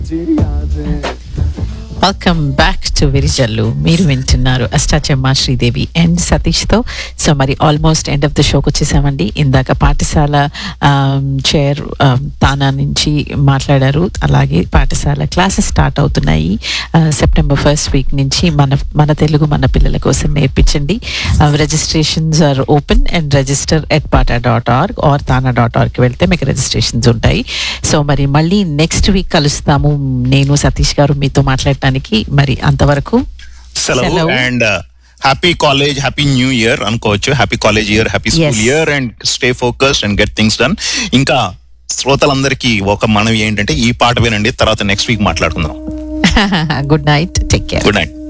Welcome back to విరిజల్లు మీరు వింటున్నారు అష్టాచమ్మ శ్రీదేవి అండ్ సతీష్తో సో మరి ఆల్మోస్ట్ ఎండ్ ఆఫ్ ద షోకి వచ్చేసామండి ఇందాక పాఠశాల చైర్ తానా నుంచి మాట్లాడారు అలాగే పాఠశాల క్లాసెస్ స్టార్ట్ అవుతున్నాయి సెప్టెంబర్ ఫస్ట్ వీక్ నుంచి మన మన తెలుగు మన పిల్లల కోసం నేర్పించండి registrations are open and register at PATA dot org or TANA dot ఆర్గ్కి వెళ్తే మీకు రిజిస్ట్రేషన్స్ ఉంటాయి సో మరి మళ్ళీ నెక్స్ట్ వీక్ కలుస్తాము నేను సతీష్ గారు మీతో మాట్లాడటానికి మరి అంతవరకు సెలవు సెలవు. And happy college happy new year అనుకోవచ్చు happy college year happy school Yes. Year and stay focused and get things done ఇంకా శ్రోతలందరికీ ఒక మనవి ఏంటంటే ఈ పాట వినండి తర్వాత నెక్స్ట్ వీక్ మాట్లాడుకుందాం good night take care good night